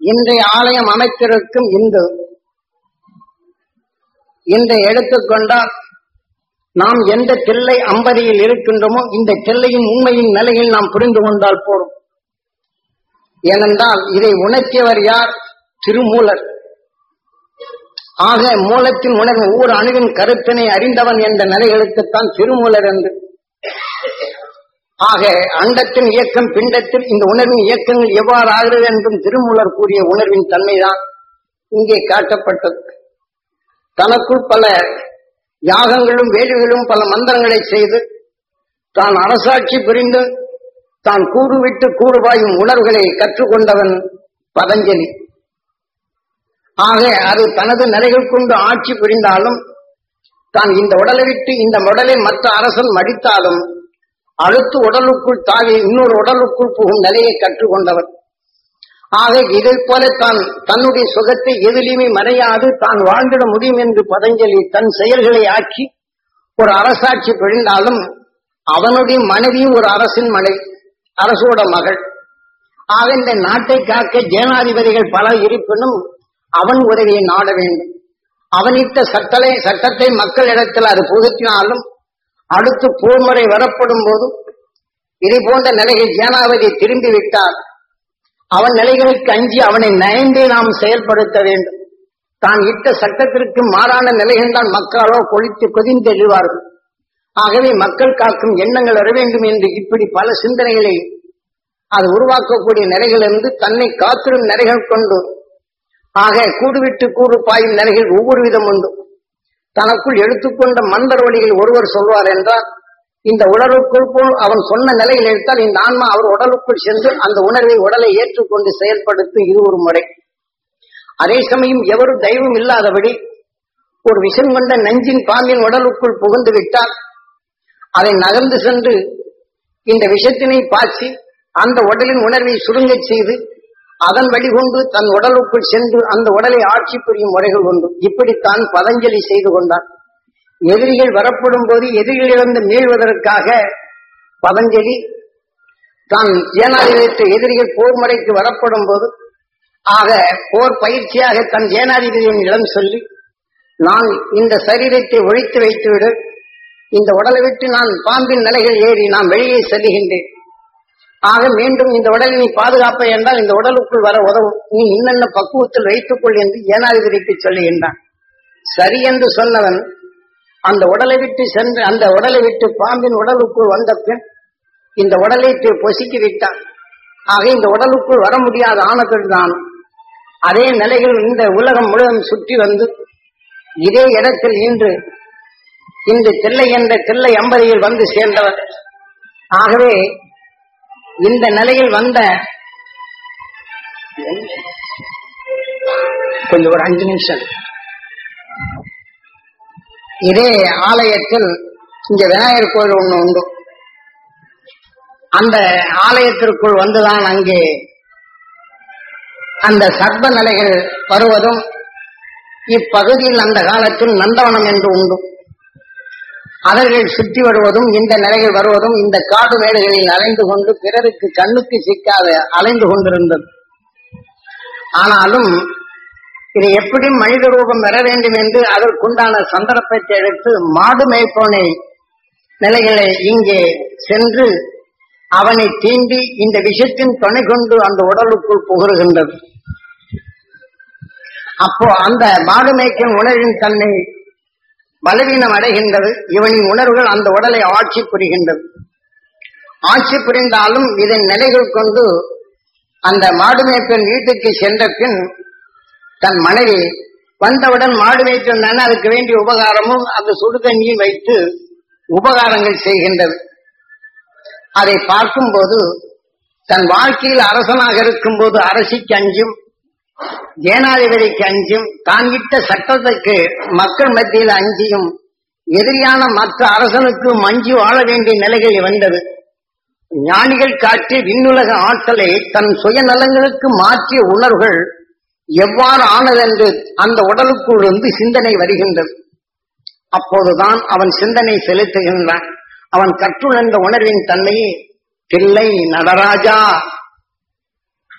இன்றைய ஆலயம் அமைத்திருக்கும் இந்து இன்றை எடுத்துக்கொண்டால் நாம் எந்த தில்லை அம்பதியில் இருக்கின்றோமோ இந்த தில்லையின் உண்மையின் நிலையில் நாம் புரிந்து கொண்டால் போதும் ஏனென்றால் இதை உணர்த்தியவர் யார் திருமூலர் ஆக மூலத்தின் உணர்வு ஒவ்வொரு அணுவின் கருத்தினை அறிந்தவன் என்ற நிலைகளுக்குத்தான் திருமூலர் என்று ஆக அண்டத்தின் இயக்கம் பிண்டத்தில் இந்த உணர்வின் இயக்கங்கள் எவ்வாறு ஆகிறது என்றும் திருமூலர் கூறிய உணர்வின் தன்மைதான் இங்கே காட்டப்பட்டது தனக்குள் பல யாகங்களும் வேள்விகளும் பல மந்திரங்களை செய்து தான் அரசாட்சி புரிந்து தான் கூடு விட்டு கூடுபாயும் உணர்வுகளை கற்றுக்கொண்டவன் பதஞ்சலி ஆக அது தனது நிலைகள் கொண்டு ஆட்சி புரிந்தாலும் தான் இந்த உடலை விட்டு இந்த உடலை மற்ற அரசன் மடித்தாலும் அடுத்து உடலுக்குள் தாவி இன்னொரு உடலுக்குள் புகும் நிலையை கற்றுக்கொண்டவர் ஆக இதை போல தான் தன்னுடைய சுகத்தை எதிலுமே மறையாது தான் வாழ்ந்திட முடியும் என்று பதஞ்சலி தன் செயல்களை ஆக்கி ஒரு அரசாட்சி பிழிந்தாலும் அவனுடைய மனைவியும் ஒரு அரசின் மனை அரசோட மகள் ஆக இந்த நாட்டை காக்க ஜேனாதிபதிகள் பல இருப்பினும் அவன் உதவியை நாட வேண்டும் அவனிட்ட சட்டலை சட்டத்தை மக்களிடத்தில் அது புகுத்தினாலும் அடுத்து போர்முறை வரப்படும் போது இதை போன்ற நிலைகள் ஜேனாவதி திரும்பி விட்டார் அவன் நிலைகளுக்கு அஞ்சி அவனை நயந்தே நாம் செயல்படுத்த வேண்டும் தான் இட்ட சட்டத்திற்கு மாறான நிலைகள் தான் மக்களோ கொளித்து கொதிந்து எழுவார்கள் ஆகவே மக்கள் காக்கும் எண்ணங்கள் வர வேண்டும் என்று இப்படி பல சிந்தனைகளை அது உருவாக்கக்கூடிய நிலைகளிலிருந்து தன்னை காத்திடும் நிலைகள் கொண்டு ஆக கூடுவிட்டு கூடு பாயும் நிலைகள் ஒவ்வொரு விதம் உண்டு தனக்குள் எடுத்துக்கொண்ட மந்தர் வழியில் ஒருவர் சொல்வார் என்றால் இந்த உடலுக்குள் போல் அவன் சொன்ன நிலையில் எடுத்தால் இந்த ஆன்மா அவர் உடலுக்குள் சென்று அந்த உணர்வை உடலை ஏற்றுக்கொண்டு செயல்படுத்தும் இது ஒரு முறை அதே சமயம் எவரும் தெய்வம் இல்லாதபடி ஒரு விஷம் கொண்ட நஞ்சின் பாம்பின் உடலுக்குள் புகுந்து விட்டால் அதை நகர்ந்து சென்று இந்த விஷத்தினை பாய்ச்சி அந்த உடலின் உணர்வை சுருங்கச் செய்து அதன் வழிகொண்டு தன் உடலுக்குள் சென்று அந்த உடலை ஆட்சி புரியும் முறைகள் உண்டு இப்படித்தான் பதஞ்சலி செய்து கொண்டார் எதிரிகள் வரப்படும் போது எதிரிகளிலிருந்து மீள்வதற்காக பதஞ்சலி தான் ஜேனாதிபதியத்தை எதிரிகள் போர் முறைக்கு வரப்படும் போது ஆக போர் பயிற்சியாக தன் ஜேனாதிபதியின் இடம் சொல்லி நான் இந்த சரீரத்தை ஒழித்து வைத்துவிடு இந்த உடலை விட்டு நான் பாம்பின் நிலைகள் ஏறி நான் வெளியே செல்லுகின்றேன் ஆக மீண்டும் இந்த உடலை நீ பாதுகாப்ப என்றால் இந்த உடலுக்குள் வர உதவும் நீ இன்னென்ன பக்குவத்தில் வைத்துக் கொள் என்று ஏனாதிபதிக்கு சொல்லுகின்றான் சரி என்று சொன்னவன் அந்த உடலை விட்டு சென்று அந்த உடலை விட்டு பாம்பின் உடலுக்குள் வந்த பின் இந்த உடலை பொசுக்கி விட்டான் ஆக இந்த உடலுக்குள் வர முடியாத ஆனதுதான் அதே நிலையில் இந்த உலகம் முழுவதும் சுற்றி வந்து இதே இடத்தில் இன்று இந்த தில்லை என்ற தில்லை அம்பதியில் வந்து சேர்ந்தவர் ஆகவே இந்த நிலையில் வந்த கொஞ்சம் ஒரு அஞ்சு நிமிஷம் இதே ஆலயத்தில் இங்க விநாயகர் கோயில் ஒண்ணு உண்டு அந்த ஆலயத்திற்குள் வந்துதான் அங்கே அந்த சர்ப்ப நிலைகள் வருவதும் இப்பகுதியில் அந்த காலத்தில் நந்தவனம் என்று உண்டு அவர்கள் சுற்றி வருவதும் இந்த நிலையில் வருவதும் இந்த காடு மேடுகளில் அலைந்து கொண்டு பிறருக்கு கண்ணுக்கு சிக்காத அலைந்து கொண்டிருந்தது ஆனாலும் இது எப்படி மனித ரூபம் பெற வேண்டும் என்று அதற்குண்டான சந்தர்ப்பத்தை எடுத்து மாடு மேய்ப்போனை நிலைகளை இங்கே சென்று அவனை தீண்டி இந்த விஷத்தின் துணை கொண்டு அந்த உடலுக்குள் புகருகின்றது அப்போ அந்த மாடு மேய்க்கும் உணர்வின் தன்னை பலவீனம் அடைகின்றது இவனின் உணர்வுகள் அந்த உடலை ஆட்சி புரிகின்றது ஆட்சி புரிந்தாலும் இதன் நிலைகள் கொண்டு அந்த மாடு மேய்ப்பன் வீட்டுக்கு சென்ற பின் தன் மனைவி வந்தவுடன் மாடு மேய்ப்பன் தானே அதுக்கு வேண்டிய உபகாரமும் அந்த சுடு தண்ணியும் வைத்து உபகாரங்கள் செய்கின்றது அதை பார்க்கும்போது தன் வாழ்க்கையில் அரசனாக இருக்கும்போது அரசிக்கு அஞ்சும் ஜேனாதிபதிக்கு அஞ்சும் தான் இட்ட சட்டத்துக்கு மக்கள் மத்தியில் அஞ்சியும் எதிரியான மற்ற அரசனுக்கு மஞ்சு வாழ வேண்டிய நிலைகள் வந்தது ஞானிகள் காட்டிய விண்ணுலக ஆற்றலை தன் சுயநலங்களுக்கு மாற்றிய உணர்வுகள் எவ்வாறு ஆனதென்று அந்த உடலுக்குள் இருந்து சிந்தனை வருகின்றது அப்போதுதான் அவன் சிந்தனை செலுத்துகின்றான் அவன் கற்றுணர்ந்த உணர்வின் தன்மையை பிள்ளை நடராஜா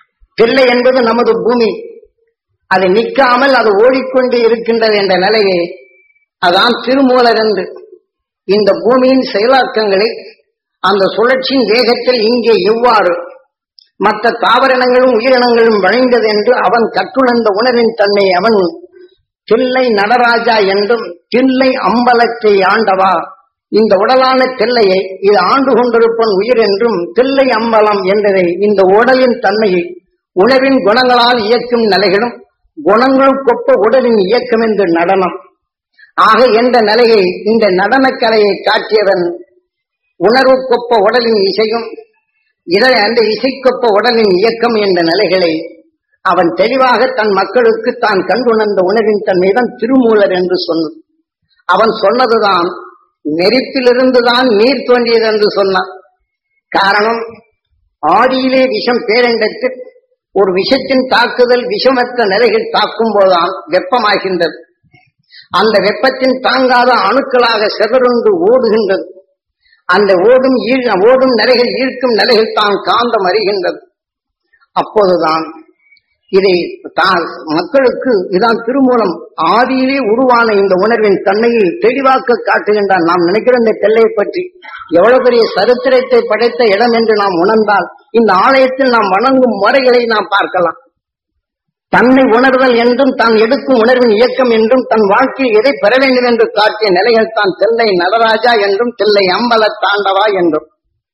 தில்லை என்பது நமது பூமி அது நிற்காமல் அது ஓடிக்கொண்டு இருக்கின்றது என்ற நிலையை அதான் திருமூலர் என்று இந்த பூமியின் செயலாக்கங்களை அந்த சுழற்சியின் வேகத்தில் இங்கே எவ்வாறு மற்ற தாவரினங்களும் உயிரினங்களும் வழிந்தது என்று அவன் கற்றுணர்ந்த உணர்வின் தன்மை அவன் தில்லை நடராஜா என்றும் தில்லை அம்பலத்தை ஆண்டவா இந்த உடலான தில்லையை இது ஆண்டு கொண்டிருப்பன் உயிர் என்றும் தில்லை அம்பலம் என்பதை இந்த உடலின் தன்மையை உணவின் குணங்களால் இயக்கும் நிலைகளும் குணங்களுக்கொப்ப உடலின் இயக்கம் என்று நடனம் ஆக என்ற நிலையை இந்த நடனக்கலையை காட்டியவன் உணர்வுக்கொப்ப உடலின் இசையும் இதை அந்த இசைக்கொப்ப உடலின் இயக்கம் என்ற நிலைகளை அவன் தெளிவாக தன் மக்களுக்கு தான் கண்டுணர்ந்த உணர்வின் தன்மைதான் திருமூலர் என்று சொன்னான் அவன் சொன்னதுதான் நெருப்பிலிருந்துதான் நீர் தோன்றியது என்று சொன்னான் காரணம் ஆதியிலே விஷம் பேரண்டத்து ஒரு விஷத்தின் தாக்குதல் விஷமற்ற நிலைகள் தாக்கும் போதுதான் வெப்பமாகின்றது அந்த வெப்பத்தின் தாங்காத அணுக்களாக செதறுண்டு ஓடுகின்றது அந்த ஓடும் ஈழ் ஓடும் நிலைகள் ஈர்க்கும் நிலைகள் தான் காந்தம் அறிகின்றது அப்போதுதான் இதை தான் மக்களுக்கு இதான் திருமூலம் ஆதியிலே உருவான இந்த உணர்வின் தன்மையை தெளிவாக்க காட்டுகின்றான் நாம் நினைக்கிற இந்த தெல்லையை பற்றி எவ்வளவு பெரிய சரித்திரத்தை படைத்த இடம் என்று நாம் உணர்ந்தால் இந்த ஆலயத்தில் நாம் வணங்கும் முறைகளை நாம் பார்க்கலாம் தன்னை உணர்தல் என்றும் தான் எடுக்கும் உணர்வின் இயக்கம் என்றும் தன் வாழ்க்கையில் எதை பெற வேண்டும் என்று காட்டிய நிலைகள் தான் தில்லை நடராஜா என்றும் தில்லை அம்பல தாண்டவா என்றும்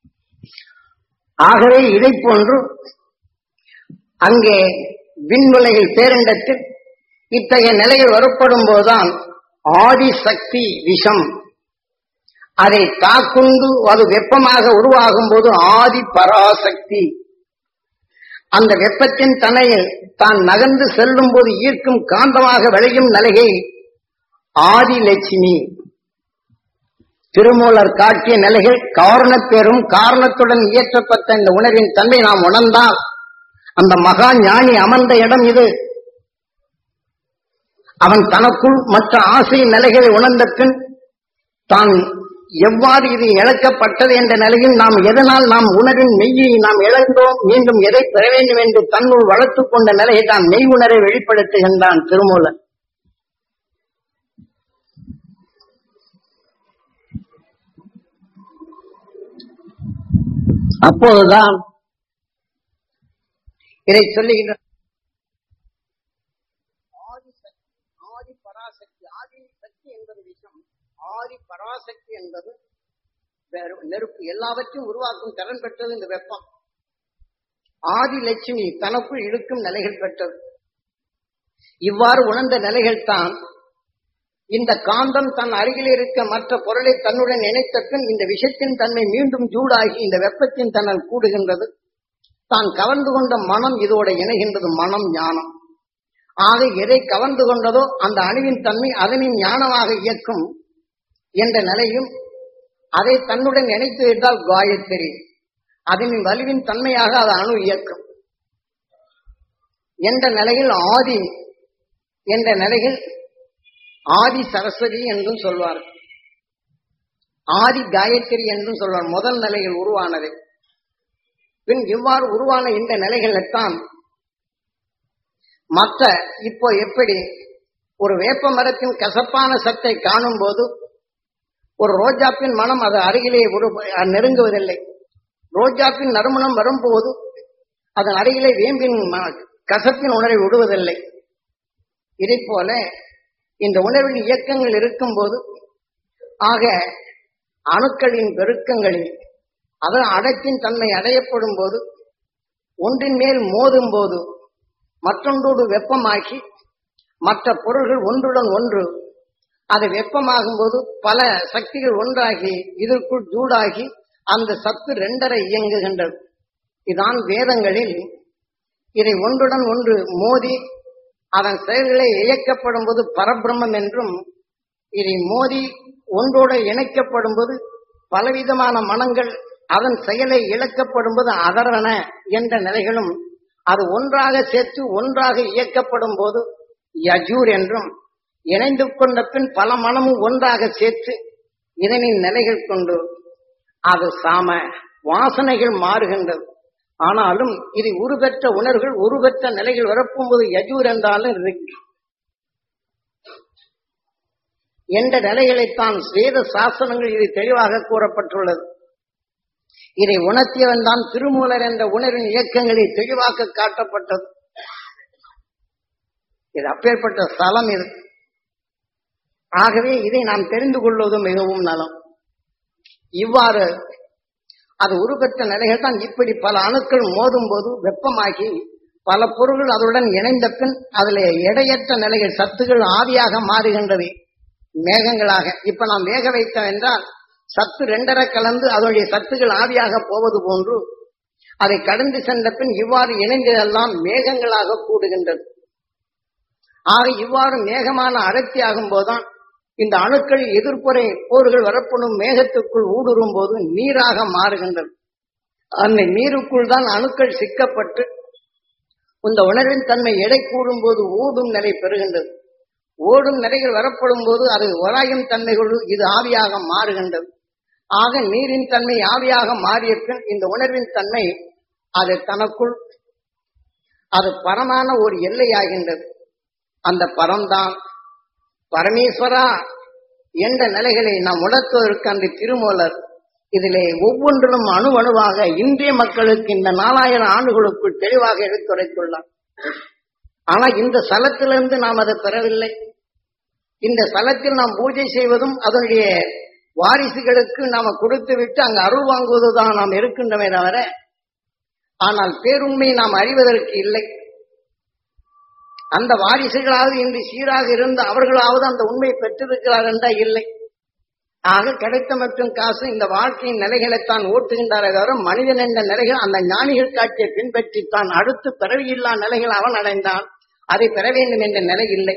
ஆகவே இதை போன்று அங்கே விண்வலைகள் பேரண்டத்தில் இத்தகைய நிலையில் வரப்படும் போதுதான் ஆதிசக்தி விஷம் அதை தாக்குண்டு அது வெப்பமாக உருவாகும் போது ஆதி பராசக்தி அந்த வெப்பத்தின் தனையில் தான் நகர்ந்து செல்லும் போது ஈர்க்கும் காந்தமாக விளையும் நிலையை ஆதிலட்சுமி திருமூலர் காட்டிய நிலைகள் காரணப்பெரும் காரணத்துடன் இயற்றப்பட்ட இந்த உணர்வின் தன்மை நாம் உணர்ந்தால் அந்த மகா ஞானி அமர்ந்த இடம் இது அவன் தனக்குள் மற்ற ஆசை நிலைகளை உணர்ந்த பின் தான் எவ்வாறு இது இழக்கப்பட்டது என்ற நிலையில் நாம் எதனால் நாம் உணர்வின் மெய்யை நாம் இழந்தோம் மீண்டும் எதை பெற வேண்டும் என்று தன்னுள் வளர்த்துக் கொண்ட நிலையை தான் மெய் உணரை வெளிப்படுத்துகின்றான் திருமூலன் அப்போதுதான் இதை சொல்லுகின்ற ஆதி சக்தி ஆதி பராசக்தி ஆதி சக்தி என்பது விஷம் ஆதி பராசக்தி என்பது வேறு- நெருப்பு எல்லாவற்றையும் உருவாக்கும் திறன் பெற்றது இந்த வெப்பம் ஆதி லட்சுமி தனக்குள் இழுக்கும் நிலைகள் பெற்றது இவ்வாறு உணர்ந்த நிலைகள் தான் இந்த காந்தம் தன் அருகில் இருக்க மற்ற பொருளை தன்னுடன் இணைத்த பின் இந்த விஷத்தின் தன்மை மீண்டும் சூடாகி இந்த வெப்பத்தின் தன்னல் கூடுகின்றது தான் கவர்ந்து கொண்ட மனம் இதோட இணைகின்றது மனம் ஞானம் ஆக எதை கவர்ந்து கொண்டதோ அந்த அணுவின் தன்மை அதனின் ஞானமாக இயக்கும் என்ற நிலையும் அதை தன்னுடன் இணைத்து விட்டால் காயத்ரி அதனின் வலுவின் தன்மையாக அது அணு இயக்கும் என்ற நிலையில் ஆதி என்ற நிலையில் ஆதி சரஸ்வதி என்றும் சொல்வார் ஆதி காயத்ரி என்றும் சொல்வார் முதல் நிலையில் உருவானது பின் இவ்வாறு உருவான இந்த நிலைகளத்தான் மற்ற இப்போ எப்படி ஒரு வேப்ப மரத்தின் கசப்பான சத்தை காணும் போது ஒரு ரோஜாப்பின் மனம் அது அருகிலே ஒரு நெருங்குவதில்லை ரோஜாப்பின் நறுமணம் வரும்போது அதன் அருகிலே வேம்பின் ம- கசப்பின் உணர்வை விடுவதில்லை இதை போல இந்த உணர்வின் இயக்கங்கள் இருக்கும்போது ஆக அணுக்களின் பெருக்கங்களில் அது அடக்கின் தன்மை அடையப்படும் போது ஒன்றின் மேல் மோதும் போது மற்றொன்றோடு வெப்பமாக்கி மற்ற பொருள்கள் ஒன்றுடன் ஒன்று அது வெப்பமாகும் போது பல சக்திகள் ஒன்றாகி இதற்குள் சூடாகி அந்த சத்து ரெண்டரை இயங்குகின்றது இதான் வேதங்களில் இதை ஒன்றுடன் ஒன்று மோதி அதன் செயல்களை இயக்கப்படும் போது பரபிரம்மம் என்றும் இதை மோதி ஒன்றோடு இணைக்கப்படும் போது பலவிதமான மனங்கள் அதன் செயலை இழக்கப்படும் போது அதரன என்ற நிலைகளும் அது ஒன்றாக சேர்த்து ஒன்றாக இயக்கப்படும் போது யஜூர் என்றும் இணைந்து கொண்ட பின் பல மனமும் ஒன்றாக சேர்த்து இதனின் நிலைகள் கொண்டு அது சாம வாசனைகள் மாறுகின்றது ஆனாலும் இது உருபெற்ற உணர்வுகள் உருபெற்ற நிலைகள் வரப்பும்போது யஜூர் என்றாலும் ரிக் என்ற நிலைகளைத்தான் வேத சாசனங்கள் இது தெளிவாக கூறப்பட்டுள்ளது இதை உணர்த்தியவன் தான் திருமூலர் என்ற உணர்வின் இயக்கங்களை தெளிவாக காட்டப்பட்டது இது அப்பேற்பட்ட ஸ்தலம் இது ஆகவே இதை நாம் தெரிந்து கொள்வது மிகவும் நலம் இவ்வாறு அது உருப்பெற்ற நிலைகள் தான் இப்படி பல அணுக்கள் மோதும் போது வெப்பமாகி பல பொருள்கள் அதனுடன் இணைந்த பின் அதில் எடையற்ற நிலைகள் சத்துகள் ஆவியாக மாறுகின்றது மேகங்களாக இப்ப நாம் வேக வைத்தோம் என்றால் சத்து ரெண்டரை கலந்து அதனுடைய சத்துகள் ஆவியாக போவது போன்று அதை கடந்து சென்ற பின் இவ்வாறு இணைந்ததெல்லாம் மேகங்களாக கூடுகின்றது ஆக இவ்வாறு மேகமான அடர்த்தி ஆகும் போதுதான் இந்த அணுக்கள் எதிர்ப்புறை போர்கள் வரப்படும் மேகத்துக்குள் ஊடுருவும் போது நீராக மாறுகின்றது அந்த நீருக்குள் தான் அணுக்கள் சிக்கப்பட்டு இந்த உணர்வின் தன்மை எடை கூடும் போது ஓடும் நிலை பெறுகின்றது ஓடும் நிலைகள் வரப்படும் போது அது உராயும் தன்மைகள் இது ஆவியாக மாறுகின்றது ஆக நீரின் தன்மை ஆவியாக மாறிய பின் இந்த உணர்வின் தன்மை அது தனக்குள் அது பரமான ஒரு எல்லையாகின்றது அந்த பரம்தான் பரமேஸ்வரா என்ற நிலைகளை நாம் உணர்த்துவதற்கு அந்த திருமூலர் இதிலே ஒவ்வொன்றிலும் அணு அணுவாக இந்திய மக்களுக்கு இந்த நாலாயிரம் ஆண்டுகளுக்குள் தெளிவாக எடுத்துரைத்துள்ளார் ஆனா இந்த ஸ்தலத்திலிருந்து நாம் அதை பெறவில்லை இந்த ஸ்தலத்தில் நாம் பூஜை செய்வதும் அதனுடைய வாரிசுகளுக்கு நாம கொடுத்து விட்டு அங்கு அருள் வாங்குவதுதான் நாம் இருக்கின்றமே தவிர ஆனால் பேருண்மை நாம் அறிவதற்கு இல்லை அந்த வாரிசுகளாவது இன்று சீராக இருந்து அவர்களாவது அந்த உண்மை பெற்றிருக்கிறார் என்றால் இல்லை ஆக கிடைத்த மற்றும் காசு இந்த வாழ்க்கையின் நிலைகளைத்தான் ஓட்டுகின்றாரே தவிர மனிதன் என்ற நிலைகள் அந்த ஞானிகள் காட்சியை பின்பற்றித்தான் அடுத்து பிறவியில்லா நிலைகள் அவன் அடைந்தான் அதை பெற வேண்டும் என்ற நிலை இல்லை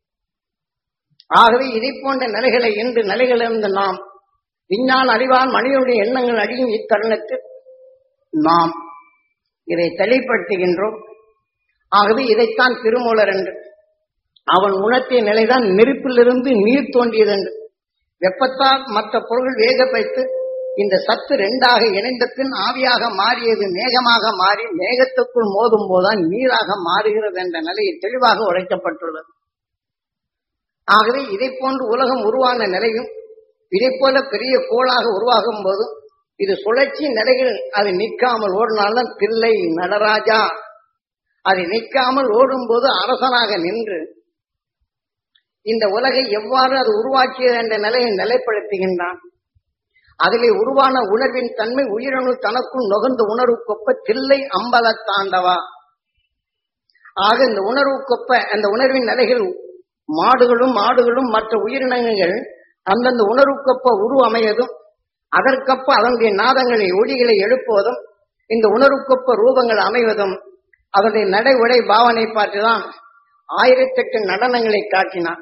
ஆகவே இதை போன்ற நிலைகளை இன்று நிலைகளிலிருந்து நாம் விஞ்ஞான அறிவால் மனிதனுடைய எண்ணங்கள் அடியும் இத்தருணத்தில் நாம் இதை தெளிப்படுத்துகின்றோம் ஆகவே இதைத்தான் திருமூலர் என்று அவன் உணர்த்திய நிலைதான் நெருப்பிலிருந்து நீர் தோன்றியது என்று வெப்பத்தால் மற்ற பொருள் வேக வைத்து இந்த சத்து ரெண்டாக இணைந்த பின் ஆவியாக மாறியது மேகமாக மாறி மேகத்துக்குள் மோதும் போதுதான் நீராக மாறுகிறது என்ற நிலையில் தெளிவாக உரைக்கப்பட்டுள்ளது ஆகவே இதை போன்று உலகம் உருவான நிலையும் இதை போல பெரிய கோளாக உருவாகும் போது இது சுழற்சி நிலையில் அது நிற்காமல் ஓடினால்தான் தில்லை நடராஜா அது நிற்காமல் ஓடும்போது அரசனாக நின்று இந்த உலகை எவ்வாறு அது உருவாக்கியது என்ற நிலையை நிலைப்படுத்துகின்றான் அதிலே உருவான உணர்வின் தன்மை உயிரணு தனக்குள் நுகர்ந்த உணர்வு கொப்ப தில்லை அம்பல தாண்டவா ஆக இந்த உணர்வு கொப்ப அந்த உணர்வின் நிலைகள் மாடுகளும் ஆடுகளும் மற்ற உயிரினங்கள் அந்தந்த உணர்வுக்கொப்ப உரு அமையதும் அதற்கப்ப அதனுடைய நாதங்களை ஒளிகளை எழுப்புவதும் இந்த உணர்வுக்கொப்ப ரூபங்கள் அமைவதும் அதனுடைய நடை உடை பாவனை பார்த்துதான் ஆயிரத்தெட்டு நடனங்களை காட்டினான்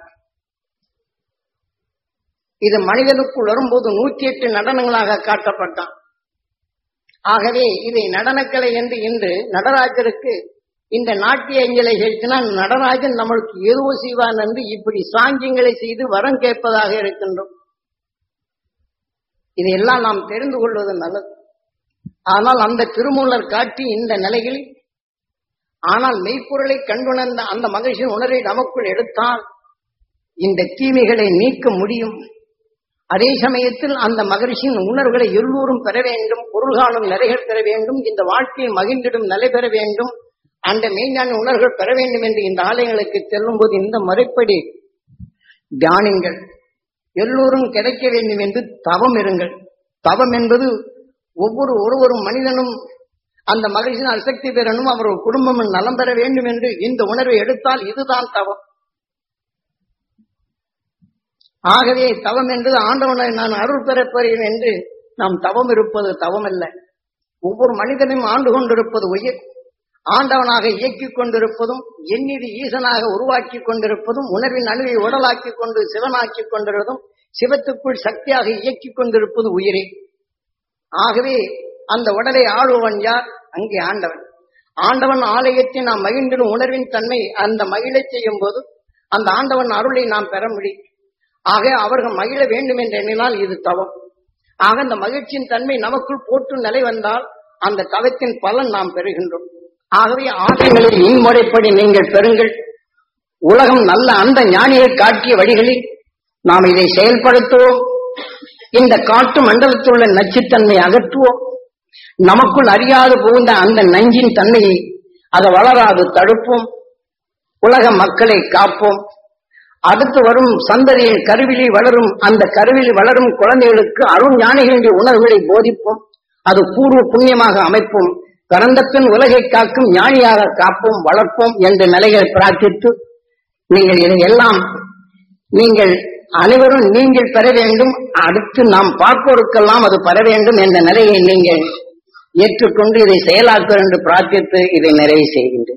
இது மனிதனுக்குள் வரும்போது நூற்றி எட்டு நடனங்களாக காட்டப்பட்டான் ஆகவே இதை நடனக்கலை என்று இன்று நடராஜருக்கு இந்த நாட்டிய அஞ்சலை செலுத்தினால் நடராஜன் நம்மளுக்கு ஏதோ செய்வான் என்று இப்படி சாங்கியங்களை செய்து வரம் கேட்பதாக இருக்கின்றோம் இதையெல்லாம் நாம் தெரிந்து கொள்வது நல்லது ஆனால் அந்த திருமூலர் காட்டி இந்த நிலையில் ஆனால் மெய்ப்பொருளை கண்டுணர்ந்த அந்த மகிழ்ச்சியின் உணர்வை நமக்குள் எடுத்தால் இந்த தீமைகளை நீக்க முடியும் அதே சமயத்தில் அந்த மகிழ்ச்சியின் உணர்வுகளை எல்லோரும் பெற வேண்டும் பொருள்காணும் நிறைகள் பெற வேண்டும் இந்த வாழ்க்கையில் மகிழ்ந்திடும் நிலை பெற வேண்டும் அந்த மெய்ஞான உணர்வுகள் பெற வேண்டும் என்று இந்த ஆலயங்களுக்கு செல்லும் போது இந்த முறைப்படி தியானிங்கள் எல்லோரும் கிடைக்க வேண்டும் என்று தவம் இருங்கள் தவம் என்பது ஒவ்வொரு ஒருவரும் மனிதனும் அந்த மகிழ்ச்சியின் அசக்தி பெறணும் அவர் குடும்பம் நலம் பெற வேண்டும் என்று இந்த உணர்வை எடுத்தால் இதுதான் தவம் ஆகவே தவம் என்பது ஆண்டவனை நான் அருள் பெறப் போகிறேன் என்று நாம் தவம் இருப்பது தவம் அல்ல ஒவ்வொரு மனிதனையும் ஆண்டு கொண்டிருப்பது உயிர் ஆண்டவனாக இயக்கிக் கொண்டிருப்பதும் எண்ணிது ஈசனாக உருவாக்கி கொண்டிருப்பதும் உணர்வின் அணுவை உடலாக்கி கொண்டு சிவனாக்கி கொண்டிருப்பதும் சிவத்துக்குள் சக்தியாக இயக்கிக் கொண்டிருப்பது உயிரே ஆகவே அந்த உடலை ஆளுவன் யார் அங்கே ஆண்டவன் ஆண்டவன் ஆலயத்தை நாம் மகிழ்ந்திடும் உணர்வின் தன்மை அந்த மகிழச் செய்யும் போது அந்த ஆண்டவன் அருளை நாம் பெற முடியும் ஆக அவர்கள் மகிழ வேண்டும் என்று எண்ணினால் இது தவம் ஆக அந்த மகிழ்ச்சியின் தன்மை நமக்குள் போட்டு நிலை வந்தால் அந்த தவத்தின் பலன் நாம் பெறுகின்றோம் ஆகவே ஆசைகளில் இன்முறைப்படி நீங்கள் பெறுங்கள் உலகம் நல்ல அந்த ஞானியை காட்டிய வழிகளில் நாம் இதை செயல்படுத்துவோம் இந்த காட்டு மண்டலத்தில் உள்ள நச்சுத்தன்மை அகற்றுவோம் நமக்குள் அறியாது புகுந்த அந்த நஞ்சின் தன்மையை அதை வளராது தடுப்போம் உலக மக்களை காப்போம் அடுத்து வரும் சந்ததியின் கருவிலி வளரும் அந்த கருவில் வளரும் குழந்தைகளுக்கு அருண் ஞானிகளுடைய உணர்வுகளை போதிப்போம் அது பூர்வ புண்ணியமாக அமைப்போம் பிறந்த பின் உலகை காக்கும் ஞானியாக காப்போம் வளர்ப்போம் என்ற நிலைகளை பிரார்த்தித்து நீங்கள் இதையெல்லாம் நீங்கள் அனைவரும் நீங்கள் பெற வேண்டும் அடுத்து நாம் பார்ப்போருக்கெல்லாம் அது பெற வேண்டும் என்ற நிலையை நீங்கள் ஏற்றுக்கொண்டு இதை செயலாக்குவர் என்று பிரார்த்தித்து இதை நிறைவு செய்கின்றேன்